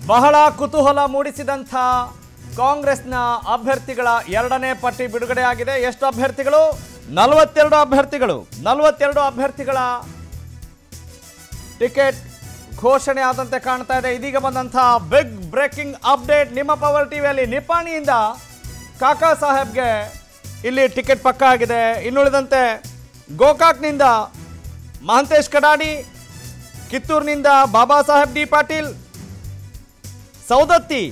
ಬಹಳ ಕುತೂಹಲ ಮೂಡಿಸಿದಂಥ ಕಾಂಗ್ರೆಸ್ನ ಅಭ್ಯರ್ಥಿಗಳ ಎರಡನೇ ಪಟ್ಟಿ ಬಿಡುಗಡೆಯಾಗಿದೆ ಎಷ್ಟು ಅಭ್ಯರ್ಥಿಗಳು ನಲವತ್ತೆರಡು ಅಭ್ಯರ್ಥಿಗಳು ನಲವತ್ತೆರಡು ಅಭ್ಯರ್ಥಿಗಳ ಟಿಕೆಟ್ ಘೋಷಣೆ ಆದಂತೆ ಕಾಣ್ತಾ ಇದೆ ಇದೀಗ ಬಂದಂಥ ಬಿಗ್ ಬ್ರೇಕಿಂಗ್ ಅಪ್ಡೇಟ್ ನಿಮ್ಮ ಪವರ್ ಟಿವಿಯಲ್ಲಿ ನಿಪಾಣಿಯಿಂದ ಕಾಕಾ ಸಾಹೇಬ್ಗೆ ಇಲ್ಲಿ ಟಿಕೆಟ್ ಪಕ್ಕ ಆಗಿದೆ ಇನ್ನುಳಿದಂತೆ ಗೋಕಾಕ್ನಿಂದ ಮಹಂತೇಶ್ ಕಡಾಡಿ ಕಿತ್ತೂರಿನಿಂದ ಬಾಬಾ ಸಾಹೇಬ್ ಡಿ ಪಾಟೀಲ್ ಸೌದತ್ತಿ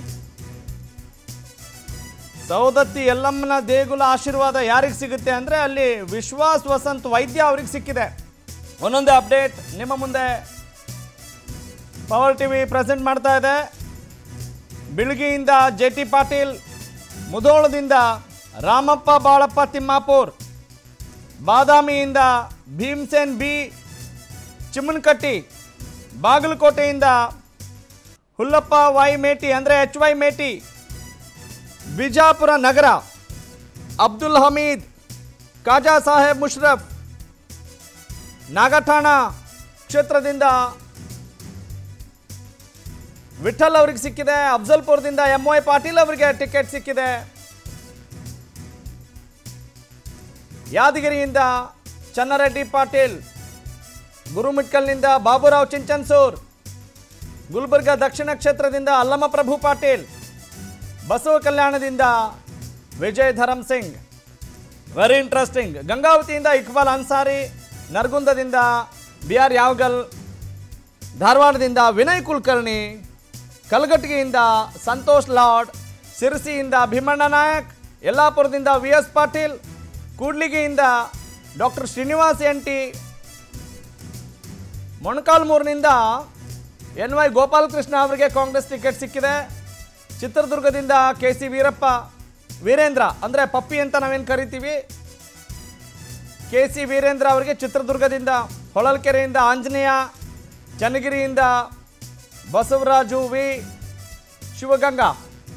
ಸೌದತ್ತಿ ಯಲ್ಲಮ್ಮನ ದೇಗುಲ ಆಶೀರ್ವಾದ ಯಾರಿಗೆ ಸಿಗುತ್ತೆ ಅಂದರೆ ಅಲ್ಲಿ ವಿಶ್ವಾಸ್ ವಸಂತ್ ವೈದ್ಯ ಅವ್ರಿಗೆ ಸಿಕ್ಕಿದೆ ಒಂದೊಂದೇ ಅಪ್ಡೇಟ್ ನಿಮ್ಮ ಮುಂದೆ ಪವರ್ ಟಿವಿ ಪ್ರೆಸೆಂಟ್ ಮಾಡ್ತಾ ಇದೆ ಬಿಳ್ಗಿಯಿಂದ ಜೆ ಟಿ ಪಾಟೀಲ್ ಮುಧೋಳದಿಂದ ರಾಮಪ್ಪ ಬಾಳಪ್ಪ ತಿಮ್ಮಾಪುರ್ ಬಾದಾಮಿಯಿಂದ ಭೀಮ್ಸೇನ್ ಬಿ ಚಿಮ್ಮನಕಟ್ಟಿ ಬಾಗಲಕೋಟೆಯಿಂದ ಹುಲ್ಲಪ್ಪ ವೈ ಮೇಟಿ ಅಂದರೆ ಎಚ್ ವೈ ಮೇಟಿ ಬಿಜಾಪುರ ನಗರ ಅಬ್ದುಲ್ ಹಮೀದ್ ಖಾಜಾ ಸಾಹೇಬ್ ಮುಷ್ರಫ್ ನಾಗಠಾಣ ಕ್ಷೇತ್ರದಿಂದ ವಿಠಲ್ ಅವರಿಗೆ ಸಿಕ್ಕಿದೆ ಅಫ್ಜಲ್ಪುರದಿಂದ ಎಂ ವೈ ಪಾಟೀಲ್ ಅವರಿಗೆ ಟಿಕೆಟ್ ಸಿಕ್ಕಿದೆ ಯಾದಗಿರಿಯಿಂದ ಚನ್ನರೆಡ್ಡಿ ಪಾಟೀಲ್ ಗುರುಮಿಟ್ಕಲ್ನಿಂದ ಬಾಬುರಾವ್ ಚಿಂಚನ್ಸೂರ್ ಗುಲ್ಬರ್ಗ ದಕ್ಷಿಣ ಕ್ಷೇತ್ರದಿಂದ ಅಲ್ಲಮ ಪ್ರಭು ಪಾಟೀಲ್ ಬಸವ ಕಲ್ಯಾಣದಿಂದ ವಿಜಯ್ ಧರಮ್ ಸಿಂಗ್ ವೆರಿ ಇಂಟ್ರೆಸ್ಟಿಂಗ್ ಗಂಗಾವತಿಯಿಂದ ಇಕ್ಬಾಲ್ ಅನ್ಸಾರಿ ನರಗುಂದದಿಂದ ಬಿ ಆರ್ ಯಾವಗಲ್ ಧಾರವಾಡದಿಂದ ವಿನಯ್ ಕುಲಕರ್ಣಿ ಕಲಘಟಗಿಯಿಂದ ಸಂತೋಷ್ ಲಾಡ್ ಸಿರಸಿಯಿಂದ ಭೀಮಣ್ಣ ನಾಯಕ್ ಯಲ್ಲಾಪುರದಿಂದ ವಿ ಎಸ್ ಪಾಟೀಲ್ ಕೂಡ್ಲಿಗಿಯಿಂದ ಡಾಕ್ಟರ್ ಶ್ರೀನಿವಾಸ್ ಎನ್ ಟಿ ಮೊಣಕಾಲ್ಮೂರಿನಿಂದ ಎನ್ ವೈ ಗೋಪಾಲಕೃಷ್ಣ ಅವರಿಗೆ ಕಾಂಗ್ರೆಸ್ ಟಿಕೆಟ್ ಸಿಕ್ಕಿದೆ ಚಿತ್ರದುರ್ಗದಿಂದ ಕೆ ಸಿ ವೀರಪ್ಪ ವೀರೇಂದ್ರ ಅಂದರೆ ಪಪ್ಪಿ ಅಂತ ನಾವೇನು ಕರಿತೀವಿ ಕೆ ಸಿ ವೀರೇಂದ್ರ ಅವರಿಗೆ ಚಿತ್ರದುರ್ಗದಿಂದ ಹೊಳಲ್ಕೆರೆಯಿಂದ ಆಂಜನೇಯ ಚನ್ನಗಿರಿಯಿಂದ Basavaraju V Shivaganga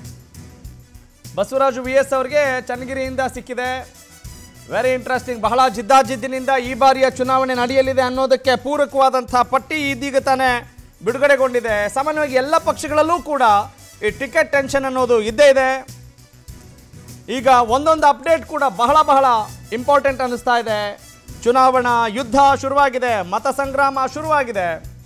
Basavaraju V S ಅವರಿಗೆ ಚನ್ನಗಿರಿಯಿಂದ ಸಿಕ್ಕಿದೆ ವೆರಿ ಇಂಟ್ರೆಸ್ಟಿಂಗ್ ಬಹಳ ಜಿದ್ದಾಜಿದ್ದಿನಿಂದ ಈ ಬಾರಿಯ ಚುನಾವಣೆ ನಡೆಯಲಿದೆ ಅನ್ನೋದಕ್ಕೆ ಪೂರಕವಾದಂಥ ಪಟ್ಟಿ ಇದೀಗ ತಾನೇ ಬಿಡುಗಡೆಗೊಂಡಿದೆ ಸಾಮಾನ್ಯವಾಗಿ ಎಲ್ಲ ಪಕ್ಷಗಳಲ್ಲೂ ಕೂಡ ಈ ಟಿಕೆಟ್ ಟೆನ್ಷನ್ ಅನ್ನೋದು ಇದ್ದೇ ಇದೆ ಈಗ ಒಂದೊಂದು ಅಪ್ಡೇಟ್ ಕೂಡ ಬಹಳ ಬಹಳ ಇಂಪಾರ್ಟೆಂಟ್ ಅನ್ನಿಸ್ತಾ ಇದೆ ಚುನಾವಣಾ ಯುದ್ಧ ಶುರುವಾಗಿದೆ ಮತ ಸಂಗ್ರಾಮ ಶುರುವಾಗಿದೆ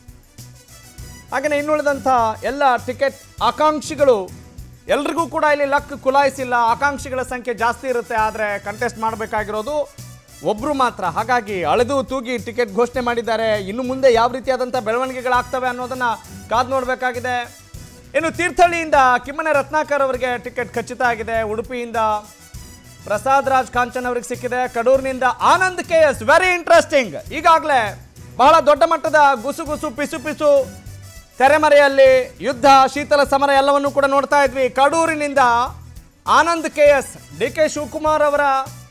ಹಾಗೆಯೇ ಇನ್ನುಳಿದಂಥ ಎಲ್ಲ ಟಿಕೆಟ್ ಆಕಾಂಕ್ಷಿಗಳು ಎಲ್ರಿಗೂ ಕೂಡ ಇಲ್ಲಿ ಲಕ್ ಕುಲಾಯಿಸಿಲ್ಲ ಆಕಾಂಕ್ಷಿಗಳ ಸಂಖ್ಯೆ ಜಾಸ್ತಿ ಇರುತ್ತೆ ಆದರೆ ಕಂಟೆಸ್ಟ್ ಮಾಡಬೇಕಾಗಿರೋದು ಒಬ್ಬರು ಮಾತ್ರ ಹಾಗಾಗಿ ಅಳೆದು ತೂಗಿ ಟಿಕೆಟ್ ಘೋಷಣೆ ಮಾಡಿದ್ದಾರೆ ಇನ್ನು ಮುಂದೆ ಯಾವ ರೀತಿಯಾದಂಥ ಬೆಳವಣಿಗೆಗಳಾಗ್ತವೆ ಅನ್ನೋದನ್ನು ಕಾದು ನೋಡಬೇಕಾಗಿದೆ ಇನ್ನು ತೀರ್ಥಹಳ್ಳಿಯಿಂದ ಕಿಮ್ಮನೆ ರತ್ನಾಕರ್ ಅವರಿಗೆ ಟಿಕೆಟ್ ಖಚಿತ ಆಗಿದೆ ಉಡುಪಿಯಿಂದ ಪ್ರಸಾದ್ ರಾಜ್ ಕಾಂಚನ್ ಅವರಿಗೆ ಸಿಕ್ಕಿದೆ ಕಡೂರಿನಿಂದ Anand K S very interesting ಈಗಾಗಲೇ ಬಹಳ ದೊಡ್ಡ ಮಟ್ಟದ ಗುಸುಗುಸು ಪಿಸು ಪಿಸು ತೆರೆಮರೆಯಲ್ಲಿ ಯುದ್ಧ ಶೀತಲ ಸಮರ ಎಲ್ಲವನ್ನೂ ಕೂಡ ನೋಡ್ತಾ ಇದ್ವಿ ಕಡೂರಿನಿಂದ Anand K S D K Shivakumar ಅವರ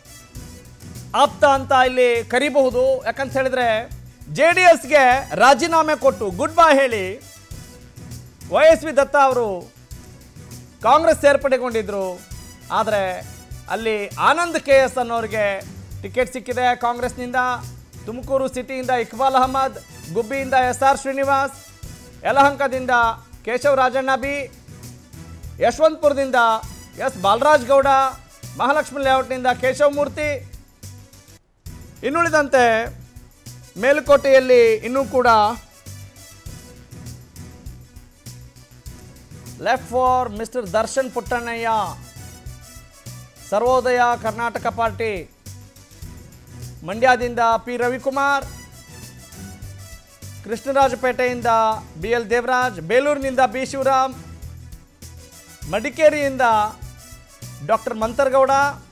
ಆಪ್ತ ಅಂತ ಇಲ್ಲಿ ಕರಿಬಹುದು ಯಾಕಂತ ಹೇಳಿದ್ರೆ ಜೆ ಡಿ ಎಸ್ಗೆ ರಾಜೀನಾಮೆ ಕೊಟ್ಟು ಗುಡ್ ಬೈ ಹೇಳಿ ವೈ ಎಸ್ ವಿ ದತ್ತ ಅವರು ಕಾಂಗ್ರೆಸ್ ಸೇರ್ಪಡೆಗೊಂಡಿದ್ರು ಆದರೆ ಅಲ್ಲಿ ಆನಂದ್ ಕೆ ಎಸ್ ಅನ್ನೋರಿಗೆ ಟಿಕೆಟ್ ಸಿಕ್ಕಿದೆ ಕಾಂಗ್ರೆಸ್ನಿಂದ ತುಮಕೂರು ಸಿಟಿಯಿಂದ ಇಕ್ಬಾಲ್ ಅಹಮದ್ ಗುಬ್ಬಿಯಿಂದ ಎಸ್ ಆರ್ ಶ್ರೀನಿವಾಸ್ ಯಲಹಂಕದಿಂದ ಕೇಶವ್ ರಾಜಣ್ಣ ಬಿ ಯಶವಂತಪುರದಿಂದ ಎಸ್ ಬಾಲರಾಜ್ ಗೌಡ ಮಹಾಲಕ್ಷ್ಮಿ ಲೇಔಟ್ನಿಂದ ಕೇಶವ್ ಮೂರ್ತಿ ಇನ್ನುಳಿದಂತೆ ಮೇಲುಕೋಟೆಯಲ್ಲಿ ಇನ್ನೂ ಕೂಡ left for mister Darshan Puttannaiah Sarvodaya Karnataka party ಮಂಡ್ಯದಿಂದ ಪಿ ರವಿಕುಮಾರ್ ಕೃಷ್ಣರಾಜಪೇಟೆಯಿಂದ ಬಿ ಎಲ್ ದೇವರಾಜ್ ಬೇಲೂರಿನಿಂದ ಬಿ ಶಿವರಾಮ್ ಮಡಿಕೇರಿಯಿಂದ ಡಾಕ್ಟರ್ ಮಂತರ್ಗೌಡ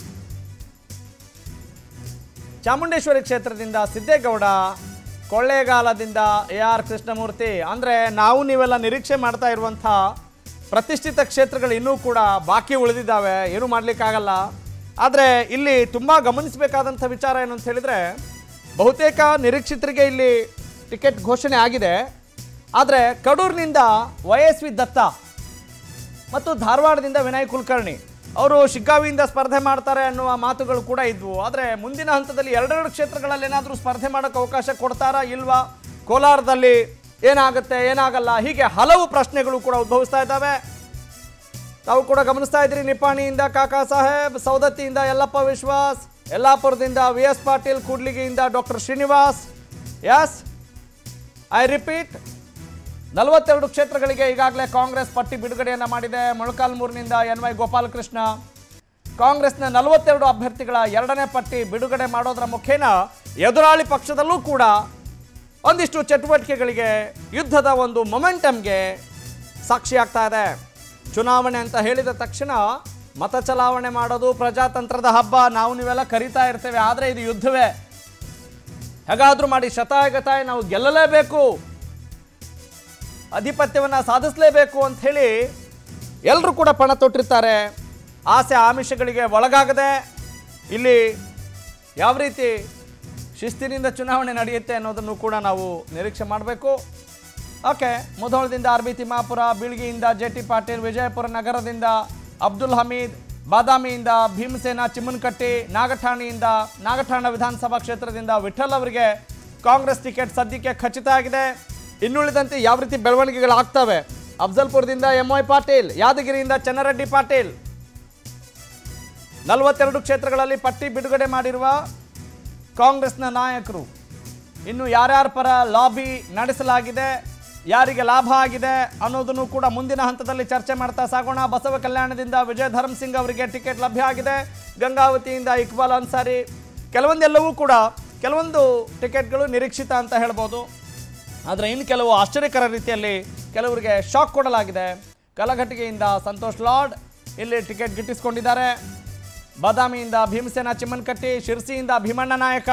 ಚಾಮುಂಡೇಶ್ವರಿ ಕ್ಷೇತ್ರದಿಂದ ಸಿದ್ದೇಗೌಡ ಕೊಳ್ಳೇಗಾಲದಿಂದ ಎ ಆರ್ ಕೃಷ್ಣಮೂರ್ತಿ ಅಂದರೆ ನಾವು ನೀವೆಲ್ಲ ನಿರೀಕ್ಷೆ ಮಾಡ್ತಾ ಇರುವಂಥ ಪ್ರತಿಷ್ಠಿತ ಕ್ಷೇತ್ರಗಳು ಇನ್ನೂ ಕೂಡ ಬಾಕಿ ಉಳಿದಿದ್ದಾವೆ ಏನೂ ಮಾಡಲಿಕ್ಕಾಗಲ್ಲ ಆದರೆ ಇಲ್ಲಿ ತುಂಬ ಗಮನಿಸಬೇಕಾದಂಥ ವಿಚಾರ ಏನು ಅಂತ ಹೇಳಿದರೆ ಬಹುತೇಕ ನಿರೀಕ್ಷಿತರಿಗೆ ಇಲ್ಲಿ ಟಿಕೆಟ್ ಘೋಷಣೆ ಆಗಿದೆ ಆದರೆ ಕಡೂರಿನಿಂದ ವೈ ಎಸ್ ವಿ ದತ್ತ ಮತ್ತು ಧಾರವಾಡದಿಂದ ವಿನಯ್ ಕುಲಕರ್ಣಿ ಅವರು ಶಿಗ್ಗಾವಿಯಿಂದ ಸ್ಪರ್ಧೆ ಮಾಡ್ತಾರೆ ಅನ್ನುವ ಮಾತುಗಳು ಕೂಡ ಇದ್ವು ಆದರೆ ಮುಂದಿನ ಹಂತದಲ್ಲಿ ಎರಡೆರಡು ಕ್ಷೇತ್ರಗಳಲ್ಲಿ ಏನಾದರೂ ಸ್ಪರ್ಧೆ ಮಾಡೋಕ್ಕೆ ಅವಕಾಶ ಕೊಡ್ತಾರಾ ಇಲ್ವಾ ಕೋಲಾರದಲ್ಲಿ ಏನಾಗುತ್ತೆ ಏನಾಗಲ್ಲ ಹೀಗೆ ಹಲವು ಪ್ರಶ್ನೆಗಳು ಕೂಡ ಉದ್ಭವಿಸ್ತಾ ಇದ್ದಾವೆ ತಾವು ಕೂಡ ಗಮನಿಸ್ತಾ ಇದ್ರಿ ನಿಪ್ಪಾಣಿಯಿಂದ ಕಾಕಾ ಸಾಹೇಬ್ ಸೌದತ್ತಿಯಿಂದ ಯಲ್ಲಪ್ಪ ವಿಶ್ವಾಸ್ ಯಲ್ಲಾಪುರದಿಂದ ವಿ ಎಸ್ ಪಾಟೀಲ್ ಕೂಡ್ಲಿಗಿಯಿಂದ doctor Srinivas S I repeat ನಲವತ್ತೆರಡು ಕ್ಷೇತ್ರಗಳಿಗೆ ಈಗಾಗಲೇ ಕಾಂಗ್ರೆಸ್ ಪಟ್ಟಿ ಬಿಡುಗಡೆಯನ್ನು ಮಾಡಿದೆ ಮೊಳಕಾಲ್ಮೂರಿನಿಂದ ಎನ್ ವೈ ಗೋಪಾಲಕೃಷ್ಣ ಕಾಂಗ್ರೆಸ್ನ ನಲವತ್ತೆರಡು ಅಭ್ಯರ್ಥಿಗಳ ಎರಡನೇ ಪಟ್ಟಿ ಬಿಡುಗಡೆ ಮಾಡೋದರ ಮುಖೇನ ಎದುರಾಳಿ ಪಕ್ಷದಲ್ಲೂ ಕೂಡ ಒಂದಿಷ್ಟು ಚಟುವಟಿಕೆಗಳಿಗೆ ಯುದ್ಧದ ಒಂದು ಮೊಮೆಂಟಮ್ಗೆ ಸಾಕ್ಷಿಯಾಗ್ತಾ ಇದೆ ಚುನಾವಣೆ ಅಂತ ಹೇಳಿದ ತಕ್ಷಣ ಮತ ಚಲಾವಣೆ ಮಾಡೋದು ಪ್ರಜಾತಂತ್ರದ ಹಬ್ಬ ನಾವು ನೀವೆಲ್ಲ ಕರಿತಾ ಇರ್ತೇವೆ ಆದರೆ ಇದು ಯುದ್ಧವೇ ಹೇಗಾದ್ರೂ ಮಾಡಿ ಶತಾಯಗತಾಯ ನಾವು ಗೆಲ್ಲಲೇಬೇಕು ಅಧಿಪತ್ಯವನ್ನು ಸಾಧಿಸಲೇಬೇಕು ಅಂತ ಹೇಳಿ ಎಲ್ಲರೂ ಕೂಡ ಪಣ ತೊಟ್ಟಿರ್ತಾರೆ ಆಸೆ ಆಮಿಷಗಳಿಗೆ ಒಳಗಾಗದೆ ಇಲ್ಲಿ ಯಾವ ರೀತಿ ಶಿಸ್ತಿನಿಂದ ಚುನಾವಣೆ ನಡೆಯುತ್ತೆ ಅನ್ನೋದನ್ನು ಕೂಡ ನಾವು ನಿರೀಕ್ಷೆ ಮಾಡಬೇಕು ಓಕೆ ಮುಧೋಳದಿಂದ ಆರ್ ಬಿ ತಿಮ್ಮಾಪುರ ಬೀಳ್ಗಿಯಿಂದ ಜೆ ಟಿ ಪಾಟೀಲ್ ವಿಜಯಪುರ ನಗರದಿಂದ ಅಬ್ದುಲ್ ಹಮೀದ್ ಬಾದಾಮಿಯಿಂದ ಭೀಮಸೇನ ಚಿಮ್ಮನಕಟ್ಟಿ ನಾಗಠಾಣಿಯಿಂದ ನಾಗಠಾಣ ವಿಧಾನಸಭಾ ಕ್ಷೇತ್ರದಿಂದ ವಿಠಲ್ ಅವರಿಗೆ ಕಾಂಗ್ರೆಸ್ ಟಿಕೆಟ್ ಸದ್ಯಕ್ಕೆ ಖಚಿತ ಆಗಿದೆ ಇನ್ನುಳಿದಂತೆ ಯಾವ ರೀತಿ ಬೆಳವಣಿಗೆಗಳಾಗ್ತವೆ ಅಫ್ಜಲ್ಪುರದಿಂದ ಎಂ ವೈ ಪಾಟೀಲ್ ಯಾದಗಿರಿಯಿಂದ ಚನ್ನರೆಡ್ಡಿ ಪಾಟೀಲ್ ನಲವತ್ತೆರಡು ಕ್ಷೇತ್ರಗಳಲ್ಲಿ ಪಟ್ಟಿ ಬಿಡುಗಡೆ ಮಾಡಿರುವ ಕಾಂಗ್ರೆಸ್ನ ನಾಯಕರು ಇನ್ನು ಯಾರ್ಯಾರ ಪರ ಲಾಬಿ ನಡೆಸಲಾಗಿದೆ ಯಾರಿಗೆ ಲಾಭ ಆಗಿದೆ ಅನ್ನೋದನ್ನು ಕೂಡ ಮುಂದಿನ ಹಂತದಲ್ಲಿ ಚರ್ಚೆ ಮಾಡ್ತಾ ಸಾಗೋಣ ಬಸವ ಕಲ್ಯಾಣದಿಂದ ವಿಜಯ್ ಧರ್ಮ್ ಸಿಂಗ್ ಅವರಿಗೆ ಟಿಕೆಟ್ ಲಭ್ಯ ಆಗಿದೆ ಗಂಗಾವತಿಯಿಂದ ಇಕ್ಬಾಲ್ ಅನ್ಸಾರಿ ಕೆಲವೊಂದೆಲ್ಲವೂ ಕೂಡ ಕೆಲವೊಂದು ಟಿಕೆಟ್ಗಳು ನಿರೀಕ್ಷಿತ ಅಂತ ಹೇಳ್ಬೋದು ಆದರೆ ಇನ್ನು ಕೆಲವು ಆಶ್ಚರ್ಯಕರ ರೀತಿಯಲ್ಲಿ ಕೆಲವರಿಗೆ ಶಾಕ್ ಕೊಡಲಾಗಿದೆ ಕಲಘಟಗಿಯಿಂದ ಸಂತೋಷ್ ಲಾಡ್ ಇಲ್ಲಿ ಟಿಕೆಟ್ ಗಿಟ್ಟಿಸಿಕೊಂಡಿದ್ದಾರೆ ಬಾದಾಮಿಯಿಂದ ಭೀಮಸೇನ ಚಿಮ್ಮನಕಟ್ಟಿ ಶಿರ್ಸಿಯಿಂದ ಭೀಮಣ್ಣ ನಾಯಕ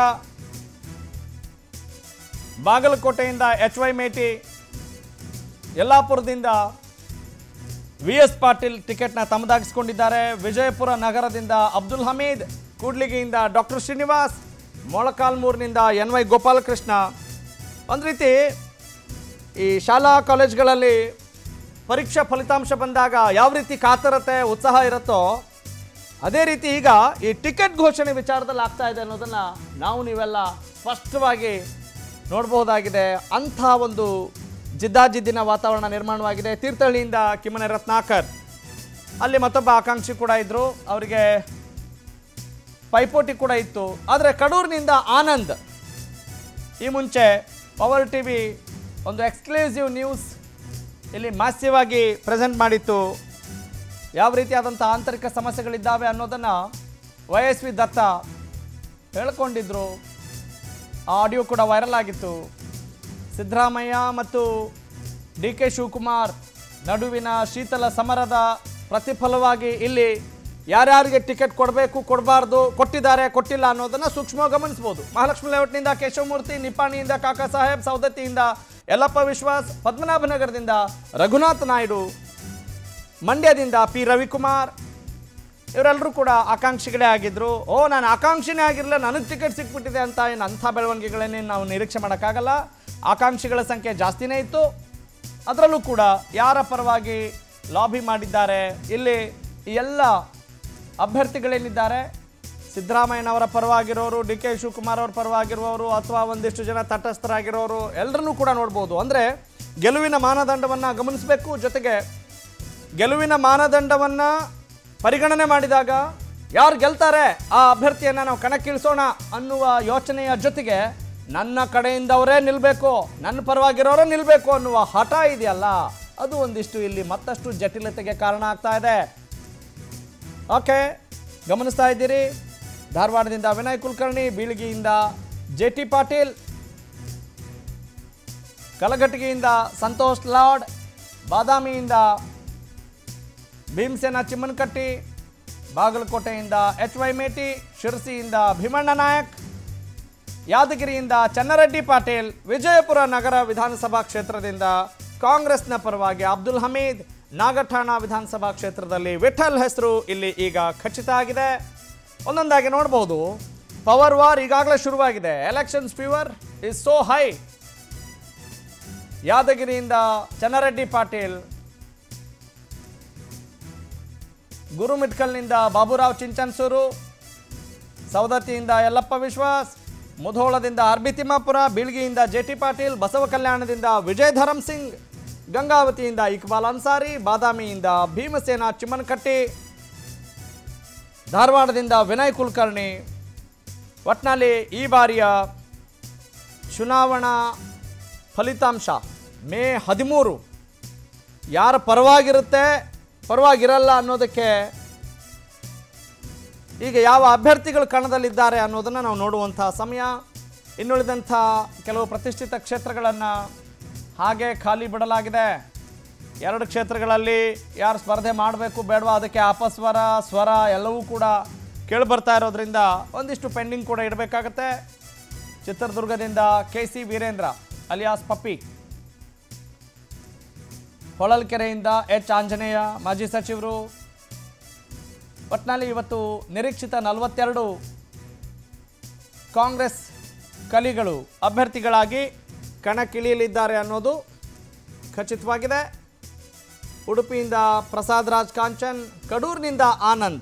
ಬಾಗಲಕೋಟೆಯಿಂದ ಎಚ್ ವೈ ಮೇಟಿ ಯಲ್ಲಾಪುರದಿಂದ ವಿ ಎಸ್ ಪಾಟೀಲ್ ಟಿಕೆಟ್ನ ತಮ್ಮದಾಗಿಸಿಕೊಂಡಿದ್ದಾರೆ ವಿಜಯಪುರ ನಗರದಿಂದ ಅಬ್ದುಲ್ ಹಮೀದ್ ಕೂಡ್ಲಿಗಿಯಿಂದ ಡಾಕ್ಟರ್ ಶ್ರೀನಿವಾಸ್ ಮೊಳಕಾಲ್ಮೂರಿನಿಂದ ಎನ್ ವೈ ಗೋಪಾಲಕೃಷ್ಣ ಒಂದು ರೀತಿ ಈ ಶಾಲಾ ಕಾಲೇಜ್ಗಳಲ್ಲಿ ಪರೀಕ್ಷಾ ಫಲಿತಾಂಶ ಬಂದಾಗ ಯಾವ ರೀತಿ ಕಾತರತೆ ಉತ್ಸಾಹ ಇರುತ್ತೋ ಅದೇ ರೀತಿ ಈಗ ಈ ಟಿಕೆಟ್ ಘೋಷಣೆ ವಿಚಾರದಲ್ಲಿ ಆಗ್ತಾ ಇದೆ ಅನ್ನೋದನ್ನು ನಾವು ನೀವೆಲ್ಲ ಸ್ಪಷ್ಟವಾಗಿ ನೋಡಬಹುದಾಗಿದೆ ಅಂಥ ಒಂದು ಜಿದ್ದಾಜಿದ್ದಿನ ವಾತಾವರಣ ನಿರ್ಮಾಣವಾಗಿದೆ ತೀರ್ಥಹಳ್ಳಿಯಿಂದ ಕಿಮ್ಮನೆ ರತ್ನಾಕರ್ ಅಲ್ಲಿ ಮತ್ತೊಬ್ಬ ಆಕಾಂಕ್ಷಿ ಕೂಡ ಇದ್ದರು ಅವರಿಗೆ ಪೈಪೋಟಿ ಕೂಡ ಇತ್ತು ಆದರೆ ಕಡೂರಿನಿಂದ ಆನಂದ್ ಈ ಮುಂಚೆ ಪವರ್ ಟಿ ವಿ ಒಂದು ಎಕ್ಸ್ಕ್ಲೂಸಿವ್ ನ್ಯೂಸ್ ಇಲ್ಲಿ ಮಾಸ್ಯವ್ ಆಗಿ ಪ್ರೆಸೆಂಟ್ ಮಾಡಿತ್ತು ಯಾವ ರೀತಿಯಾದಂಥ ಆಂತರಿಕ ಸಮಸ್ಯೆಗಳಿದ್ದಾವೆ ಅನ್ನೋದನ್ನು ವೈ ಎಸ್ ವಿ ದತ್ತ ಹೇಳ್ಕೊಂಡಿದ್ರು ಆ ಆಡಿಯೋ ಕೂಡ ವೈರಲ್ ಆಗಿತ್ತು ಸಿದ್ದರಾಮಯ್ಯ ಮತ್ತು ಡಿ ಕೆ ಶಿವಕುಮಾರ್ ನಡುವಿನ ಶೀತಲ ಸಮರದ ಪ್ರತಿಫಲವಾಗಿ ಇಲ್ಲಿ ಯಾರ್ಯಾರಿಗೆ ಟಿಕೆಟ್ ಕೊಡಬೇಕು ಕೊಡಬಾರ್ದು ಕೊಟ್ಟಿದ್ದಾರೆ ಕೊಟ್ಟಿಲ್ಲ ಅನ್ನೋದನ್ನು ಸೂಕ್ಷ್ಮವಾಗಿ ಗಮನಿಸ್ಬೋದು ಮಹಾಲಕ್ಷ್ಮಿ ಲೇಔಟ್ನಿಂದ ಕೇಶವಮೂರ್ತಿ ನಿಪ್ಪಾಣಿಯಿಂದ ಕಾಕಾ ಸಾಹೇಬ್ ಸೌದತ್ತಿಯಿಂದ ಯಲ್ಲಪ್ಪ ವಿಶ್ವಾಸ್ ಪದ್ಮನಾಭನಗರದಿಂದ ರಘುನಾಥ್ ನಾಯ್ಡು ಮಂಡ್ಯದಿಂದ ಪಿ ರವಿಕುಮಾರ್ ಇವರೆಲ್ಲರೂ ಕೂಡ ಆಕಾಂಕ್ಷಿಗಳೇ ಆಗಿದ್ರು ಓ ನಾನು ಆಕಾಂಕ್ಷಿನೇ ಆಗಿರಲಿಲ್ಲ ನನಗೆ ಟಿಕೆಟ್ ಸಿಕ್ಬಿಟ್ಟಿದೆ ಅಂತ ಏನು ಅಂಥ ಬೆಳವಣಿಗೆಗಳನ್ನೇನು ನಾವು ನಿರೀಕ್ಷೆ ಮಾಡೋಕ್ಕಾಗಲ್ಲ ಆಕಾಂಕ್ಷಿಗಳ ಸಂಖ್ಯೆ ಜಾಸ್ತಿನೇ ಇತ್ತು ಅದರಲ್ಲೂ ಕೂಡ ಯಾರ ಪರವಾಗಿ ಲಾಬಿ ಮಾಡಿದ್ದಾರೆ ಇಲ್ಲಿ ಈ ಎಲ್ಲ ಅಭ್ಯರ್ಥಿಗಳೇನಿದ್ದಾರೆ ಸಿದ್ದರಾಮಯ್ಯನವರ ಪರವಾಗಿರೋರು ಡಿ ಕೆ ಶಿವಕುಮಾರ್ ಅವ್ರ ಪರವಾಗಿರುವವರು ಅಥವಾ ಒಂದಿಷ್ಟು ಜನ ತಟಸ್ಥರಾಗಿರೋರು ಎಲ್ಲರನ್ನೂ ಕೂಡ ನೋಡ್ಬೋದು ಅಂದರೆ ಗೆಲುವಿನ ಮಾನದಂಡವನ್ನು ಗಮನಿಸಬೇಕು ಜೊತೆಗೆ ಗೆಲುವಿನ ಮಾನದಂಡವನ್ನು ಪರಿಗಣನೆ ಮಾಡಿದಾಗ ಯಾರು ಗೆಲ್ತಾರೆ ಆ ಅಭ್ಯರ್ಥಿಯನ್ನು ನಾವು ಕಣಕ್ಕಿಳಿಸೋಣ ಅನ್ನುವ ಯೋಚನೆಯ ಜೊತೆಗೆ ನನ್ನ ಕಡೆಯಿಂದವರೇ ನಿಲ್ಲಬೇಕು ನನ್ನ ಪರವಾಗಿರೋರೇ ನಿಲ್ಲಬೇಕು ಅನ್ನುವ ಹಠ ಇದೆಯಲ್ಲ ಅದು ಒಂದಿಷ್ಟು ಇಲ್ಲಿ ಮತ್ತಷ್ಟು ಜಟಿಲತೆಗೆ ಕಾರಣ ಆಗ್ತಾ ಇದೆ ಓಕೆ ಗಮನಿಸ್ತಾ ಇದ್ದೀರಿ ಧಾರವಾಡದಿಂದ ವಿನಯ್ ಕುಲಕರ್ಣಿ ಬೀಳಗಿಯಿಂದ ಜೆ ಟಿ ಪಾಟೀಲ್ ಕಲಘಟಗಿಯಿಂದ ಸಂತೋಷ್ ಲಾಡ್ ಬಾದಾಮಿಯಿಂದ ಭೀಮಸೇನ ಚಿಮ್ಮನಕಟ್ಟಿ ಬಾಗಲಕೋಟೆಯಿಂದ ಎಚ್ ವೈ ಮೇಟಿ ಶಿರಸಿಯಿಂದ ಭೀಮಣ್ಣ ನಾಯಕ್ ಯಾದಗಿರಿಯಿಂದ ಚನ್ನರೆಡ್ಡಿ ಪಾಟೀಲ್ ವಿಜಯಪುರ ನಗರ ವಿಧಾನಸಭಾ ಕ್ಷೇತ್ರದಿಂದ ಕಾಂಗ್ರೆಸ್ನ ಪರವಾಗಿ ಅಬ್ದುಲ್ ಹಮೀದ್ ನಾಗಠಾಣ ವಿಧಾನಸಭಾ ಕ್ಷೇತ್ರದಲ್ಲಿ ವಿಠಲ್ ಹೆಸರು ಇಲ್ಲಿ ಈಗ ಖಚಿತ ಆಗಿದೆ ಒಂದೊಂದಾಗಿ ನೋಡ್ಬೋದು ಪವರ್ ವಾರ್ ಈಗಾಗಲೇ ಶುರುವಾಗಿದೆ elections fever is so high ಯಾದಗಿರಿಯಿಂದ ಚನ್ನರೆಡ್ಡಿ ಪಾಟೀಲ್ ಗುರುಮಿಟ್ಕಲ್ನಿಂದ ಬಾಬುರಾವ್ ಚಿಂಚನ್ಸೂರು ಸೌದತ್ತಿಯಿಂದ ಯಲ್ಲಪ್ಪ ವಿಶ್ವಾಸ್ ಮುಧೋಳದಿಂದ ಆರ್ ಬಿ ತಿಮ್ಮಾಪುರ ಬೀಳ್ಗಿಯಿಂದ ಜೆ ಟಿ ಪಾಟೀಲ್ ಬಸವ ಕಲ್ಯಾಣದಿಂದ ವಿಜಯ್ ಧರಮ್ ಸಿಂಗ್ ಗಂಗಾವತಿಯಿಂದ ಇಕ್ಬಾಲ್ ಅನ್ಸಾರಿ ಬಾದಾಮಿಯಿಂದ ಭೀಮಸೇನ ಚಿಮ್ಮನಕಟ್ಟಿ ಧಾರವಾಡದಿಂದ ವಿನಯ್ ಕುಲಕರ್ಣಿ ಒಟ್ನಲ್ಲಿ ಈ ಬಾರಿಯ ಚುನಾವಣಾ ಫಲಿತಾಂಶ ಮೇ ಹದಿಮೂರು ಯಾರ ಪರವಾಗಿರುತ್ತೆ ಪರವಾಗಿರಲ್ಲ ಅನ್ನೋದಕ್ಕೆ ಈಗ ಯಾವ ಅಭ್ಯರ್ಥಿಗಳು ಕಣದಲ್ಲಿದ್ದಾರೆ ಅನ್ನೋದನ್ನು ನಾವು ನೋಡುವಂಥ ಸಮಯ ಇನ್ನುಳಿದಂಥ ಕೆಲವು ಪ್ರತಿಷ್ಠಿತ ಕ್ಷೇತ್ರಗಳನ್ನು ಹಾಗೆ ಖಾಲಿ ಬಿಡಲಾಗಿದೆ ಎರಡು ಕ್ಷೇತ್ರಗಳಲ್ಲಿ ಯಾರು ಸ್ಪರ್ಧೆ ಮಾಡಬೇಕು ಬೇಡವಾ ಅದಕ್ಕೆ ಅಪಸ್ವರ ಸ್ವರ ಎಲ್ಲವೂ ಕೂಡ ಕೇಳಿಬರ್ತಾ ಇರೋದ್ರಿಂದ ಒಂದಿಷ್ಟು ಪೆಂಡಿಂಗ್ ಕೂಡ ಇಡಬೇಕಾಗತ್ತೆ ಚಿತ್ರದುರ್ಗದಿಂದ K C Virendra alias Pappi ಹೊಳಲ್ಕೆರೆಯಿಂದ ಎಚ್ ಆಂಜನೇಯ ಮಾಜಿ ಸಚಿವರು ಒಟ್ನಲ್ಲಿ ಇವತ್ತು ನಿರೀಕ್ಷಿತ ನಲವತ್ತೆರಡು ಕಾಂಗ್ರೆಸ್ ಕಲಿಗಳು ಅಭ್ಯರ್ಥಿಗಳಾಗಿ ಕಣಕ್ಕಿಳಿಯಲಿದ್ದಾರೆ ಅನ್ನೋದು ಖಚಿತವಾಗಿದೆ ಉಡುಪಿಯಿಂದ ಪ್ರಸಾದ್ ರಾಜ್ ಕಾಂಚನ್ ಕಡೂರಿನಿಂದ ಆನಂದ್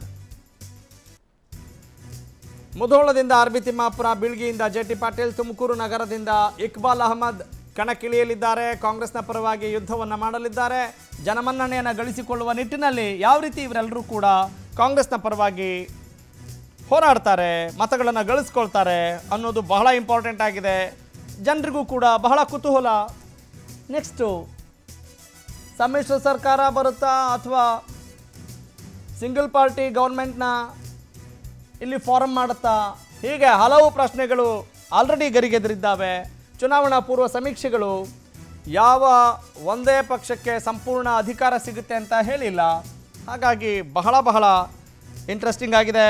ಮುಧೋಳದಿಂದ ಆರ್ ಬಿ ತಿಮ್ಮಾಪುರ ಬೀಳ್ಗಿಯಿಂದ ಜೆ ಟಿ ಪಾಟೀಲ್ ತುಮಕೂರು ನಗರದಿಂದ ಇಕ್ಬಾಲ್ ಅಹಮದ್ ಕಣಕ್ಕಿಳಿಯಲಿದ್ದಾರೆ ಕಾಂಗ್ರೆಸ್ನ ಪರವಾಗಿ ಯುದ್ಧವನ್ನು ಮಾಡಲಿದ್ದಾರೆ ಜನಮನ್ನಣೆಯನ್ನು ಗಳಿಸಿಕೊಳ್ಳುವ ನಿಟ್ಟಿನಲ್ಲಿ ಯಾವ ರೀತಿ ಇವರೆಲ್ಲರೂ ಕೂಡ ಕಾಂಗ್ರೆಸ್ನ ಪರವಾಗಿ ಹೋರಾಡ್ತಾರೆ ಮತಗಳನ್ನು ಗಳಿಸ್ಕೊಳ್ತಾರೆ ಅನ್ನೋದು ಬಹಳ ಇಂಪಾರ್ಟೆಂಟ್ ಆಗಿದೆ ಜನರಿಗೂ ಕೂಡ ಬಹಳ ಕುತೂಹಲ ನೆಕ್ಸ್ಟು ಸಮ್ಮಿಶ್ರ ಸರ್ಕಾರ ಬರುತ್ತಾ ಅಥವಾ ಸಿಂಗಲ್ ಪಾರ್ಟಿ ಗೌರ್ಮೆಂಟ್ನ ಇಲ್ಲಿ ಫಾರಂ ಮಾಡುತ್ತಾ ಹೀಗೆ ಹಲವು ಪ್ರಶ್ನೆಗಳು ಆಲ್ರೆಡಿ ಗರಿಗೆದರಿದ್ದಾವೆ ಚುನಾವಣಾ ಪೂರ್ವ ಸಮೀಕ್ಷೆಗಳು ಯಾವ ಒಂದೇ ಪಕ್ಷಕ್ಕೆ ಸಂಪೂರ್ಣ ಅಧಿಕಾರ ಸಿಗುತ್ತೆ ಅಂತ ಹೇಳಿಲ್ಲ ಹಾಗಾಗಿ ಬಹಳ ಬಹಳ ಇಂಟ್ರೆಸ್ಟಿಂಗ್ ಆಗಿದೆ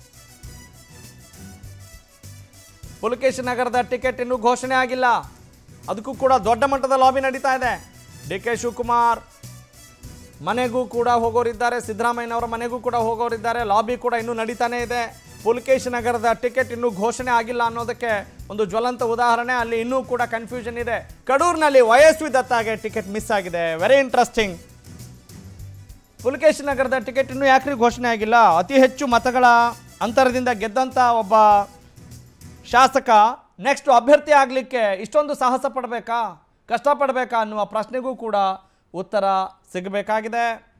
ಪುಲಕೇಶಿ ನಗರದ ಟಿಕೆಟ್ ಇನ್ನೂ ಘೋಷಣೆ ಆಗಿಲ್ಲ ಅದಕ್ಕೂ ಕೂಡ ದೊಡ್ಡ ಮಟ್ಟದ ಲಾಬಿ ನಡೀತಾ ಇದೆ ಡಿ ಕೆ ಶಿವಕುಮಾರ್ ಮನೆಗೂ ಕೂಡ ಹೋಗೋರಿದ್ದಾರೆ ಸಿದ್ದರಾಮಯ್ಯನವರ ಮನೆಗೂ ಕೂಡ ಹೋಗೋರಿದ್ದಾರೆ ಲಾಬಿ ಕೂಡ ಇನ್ನೂ ನಡೀತಾನೇ ಇದೆ ಪುಲಕೇಶಿ ನಗರದ ಟಿಕೆಟ್ ಇನ್ನೂ ಘೋಷಣೆ ಆಗಿಲ್ಲ ಅನ್ನೋದಕ್ಕೆ ಒಂದು ಜ್ವಲಂತ ಉದಾಹರಣೆ ಅಲ್ಲಿ ಇನ್ನೂ ಕೂಡ ಕನ್ಫ್ಯೂಷನ್ ಇದೆ ಕಡೂರಿನಲ್ಲಿ ವಯಸ್ವಿ ದತ್ತಾಗೆ ಟಿಕೆಟ್ ಮಿಸ್ ಆಗಿದೆ ವೆರಿ ಇಂಟ್ರೆಸ್ಟಿಂಗ್ ಪುಲಕೇಶಿ ನಗರದ ಟಿಕೆಟ್ ಇನ್ನೂ ಯಾಕ್ರಿ ಘೋಷಣೆ ಆಗಿಲ್ಲ ಅತಿ ಹೆಚ್ಚು ಮತಗಳ ಅಂತರದಿಂದ ಗೆದ್ದಂಥ ಒಬ್ಬ ಶಾಸಕ ನೆಕ್ಸ್ಟ್ ಅಭ್ಯರ್ಥಿ ಆಗಲಿಕ್ಕೆ ಇಷ್ಟೊಂದು ಸಾಹಸ ಪಡಬೇಕಾ ಕಷ್ಟಪಡಬೇಕಾ ಅನ್ನುವ ಪ್ರಶ್ನೆಗೂ ಕೂಡ ಉತ್ತರ ಸಿಗಬೇಕಾಗಿದೆ